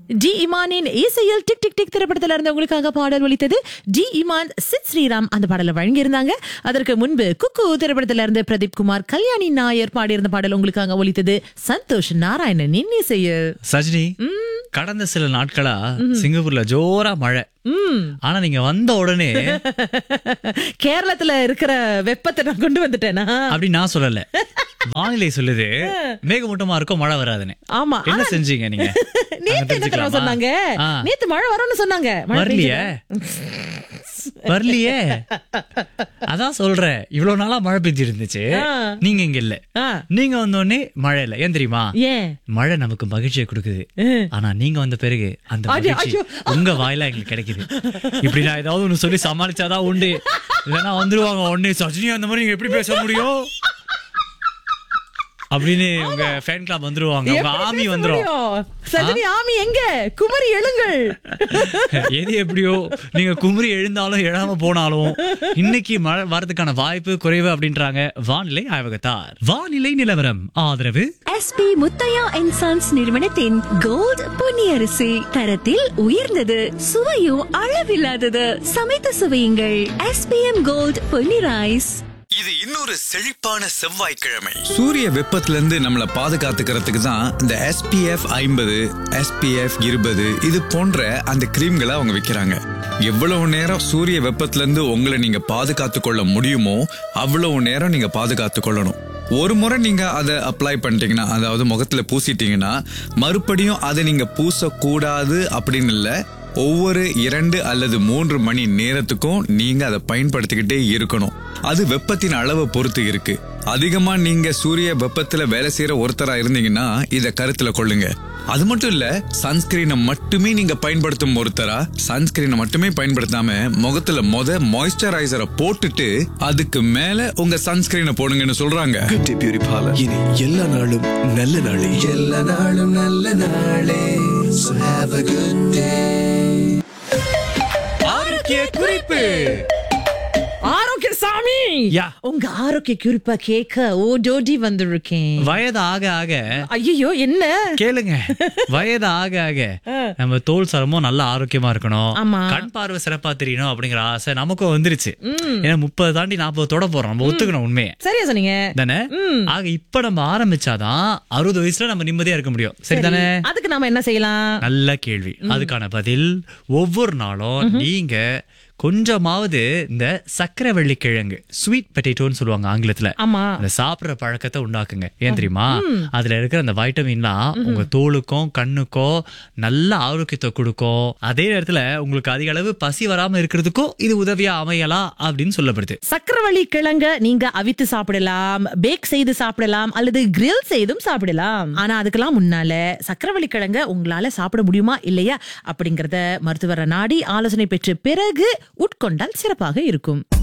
D இமானின் இசையில் tick tick tick திரைப்படத்துல இருந்து உங்களுக்காக பாடல் ஒலித்தது டி இமான் சித் ஸ்ரீராம் அந்த பாடலை வழங்கியிருந்தாங்க அதற்கு முன்பு குக்கு திரைப்படத்துல இருந்து பிரதீப் குமார் கல்யாணி நாயர் பாடியிருந்த பாடல் உங்களுக்காக ஒலித்தது சந்தோஷ் நாராயணனின் இசையில் சஜினி கடந்த சில நாட்களா சிங்கப்பூர்ல ஜோரா மழை ம் ஆனா நீங்க வந்த உடனே கேரளத்துல இருக்கிற வெப்பத்தை நான் கொண்டு வந்துட்டேனா அப்படி நான் சொல்லல வானிலை சொல்லுது மேகமூட்டமா இருக்கும் மழை வராதுன்னு ஆமா என்ன ஆனா- செஞ்சீங்க நீங்க நேத்து நாங்க என்ன தெரியுமா தெரிஞ்சுக்கலாமா? சொன்னாங்க ஆ. நேத்து மழை வரும்னு சொன்னாங்க மழை வரலையே வரலையே அதான் சொல்றேன் இவ்வளவு நாளா மழை பெஞ்சு இருந்துச்சு ஆ. நீங்க இங்க இல்ல ஆ. நீங்க வந்த உடனே மழை இல்ல ஏன் தெரியுமா ஏன் மழை நமக்கு மகிழ்ச்சியை கொடுக்குது ம். ஆனா நீங்க வந்த பிறகு அந்த ஐயோ, மகிழ்ச்சி ஐயோ. உங்க வாயில எங்களுக்கு கிடைக்குது இப்படி நான் ஏதாவது ஒண்ணு சொல்லி சமாளிச்சாதான் உண்டு இல்லைன்னா வந்துருவாங்க உடனே சஜினி அந்த மாதிரி நீங்க எப்படி பேச முடியும் அப்படின்னு உங்க ஃபேன் கிளப் வந்துருவாங்க உங்க எப்படி ஆமி பேச வந்துரும் முடியும்? சஜினி ஆமி எங்க குமரி எழுங்கள் எது எப்படியோ நீங்க குமரி எழுந்தாலும் எழாம போனாலும் இன்னைக்கு மழை வரதுக்கான வாய்ப்பு குறைவு அப்படின்றாங்க வானிலை ஆய்வகத்தார் வானிலை நிலவரம் ஆதரவு எஸ்பி முத்தையா அண்ட் சன்ஸ் நிறுவனத்தின் கோல்ட் பொன்னியரிசி தரத்தில் உயர்ந்தது சுவையும் அளவில்லாதது சமைத்து சுவையுங்கள் எஸ்பிஎம் கோல்ட் பொன்னி ரைஸ் இது இன்னொரு செழிப்பான செவ்வாய்க்கிழமை சூரிய வெப்பத்துல இருந்து நம்மளை பாதுகாத்துக்கிறதுக்கு தான் இந்த எஸ்பிஎஃப் ஐம்பது எஸ்பிஎஃப் இருபது இது போன்ற அந்த கிரீம்களை அவங்க விற்கிறாங்க எவ்வளவு நேரம் சூரிய வெப்பத்துல இருந்து உங்களை நீங்க பாதுகாத்து கொள்ள முடியுமோ அவ்வளவு நேரம் நீங்க பாதுகாத்து கொள்ளணும் ஒரு முறை நீங்க அதை அப்ளை பண்ணிட்டீங்கன்னா அதாவது முகத்துல பூசிட்டீங்கன்னா மறுபடியும் அதை நீங்க பூசக்கூடாது அப்படின்னு இல்லை ஒவ்வொரு இரண்டு அல்லது மூன்று மணி நேரத்துக்கும் நீங்க அதை பயன்படுத்திக்கிட்டே இருக்கணும் அது வெப்பத்தின் அளவை பொறுத்து இருக்கு அதிகமா நீங்க சூரிய வெப்பத்துல வேலை செய்யற ஒருத்தரா இருந்தீங்கன்னா இத கருத்துல கொள்ளுங்க அது மட்டும் இல்ல சன்ஸ்கிரீனை மட்டுமே நீங்க பயன்படுத்தும் ஒருத்தரா சன்ஸ்கிரீனை மட்டுமே பயன்படுத்தாம முகத்துல மொத மாய்ஸ்சரைசரை போட்டுட்டு அதுக்கு மேல உங்க சன்ஸ்கிரீனை போடுங்கன்னு சொல்றாங்க கட்டி பியூரி பார்லர் இனி எல்லா நாளும் நல்ல நாளே எல்லா நாளும் நல்ல நாளே So have a good day ஆரோக்கிய குறிப்பு ஆரோக்கிய சாமி யா. உங்க ஆரோக்கிய குறிப்பா கேட்க ஓடோடி வந்திருக்கேன் வயது ஆக ஆக ஐயோ என்ன கேளுங்க வயது ஆக ஆக நம்ம தோல் சரமும் நல்ல ஆரோக்கியமா இருக்கணும் ஆமா. கண் பார்வை சிறப்பா தெரியணும் அப்படிங்கிற ஆசை நமக்கும் வந்துருச்சு ஏன்னா முப்பது தாண்டி நாற்பது தொட போறோம் நம்ம ஒத்துக்கணும் உண்மையை சரியா சொன்னீங்க தானே ஆக இப்ப நம்ம ஆரம்பிச்சாதான் அறுபது வயசுல நம்ம நிம்மதியா இருக்க முடியும் சரிதானே அதுக்கு நாம என்ன செய்யலாம் நல்ல கேள்வி அதுக்கான பதில் ஒவ்வொரு நாளும் நீங்க கொஞ்சமாவது இந்த சக்கரவள்ளி கிழங்கு ஸ்வீட் பொட்டேட்டோன்னு சொல்லுவாங்க ஆங்கிலத்துல ஆமா அந்த சாப்பிடுற பழக்கத்தை உண்டாக்குங்க ஏன் தெரியுமா அதுல இருக்கிற அந்த வைட்டமின்லாம் உங்க தோலுக்கும் கண்ணுக்கும் நல்ல ஆரோக்கியத்தை கொடுக்கும் அதே நேரத்துல உங்களுக்கு அதிக அளவு பசி வராம இருக்கிறதுக்கும் இது உதவியா அமையலாம் அப்படின்னு சொல்லப்படுது சக்கரவள்ளி கிழங்க நீங்க அவித்து சாப்பிடலாம் பேக் செய்து சாப்பிடலாம் அல்லது கிரில் செய்தும் சாப்பிடலாம் ஆனா அதுக்கெல்லாம் முன்னால சக்கரவள்ளி கிழங்க உங்களால சாப்பிட முடியுமா இல்லையா அப்படிங்கறத மருத்துவரை நாடி ஆலோசனை பெற்ற பிறகு உட்கொண்டால் சிறப்பாக இருக்கும்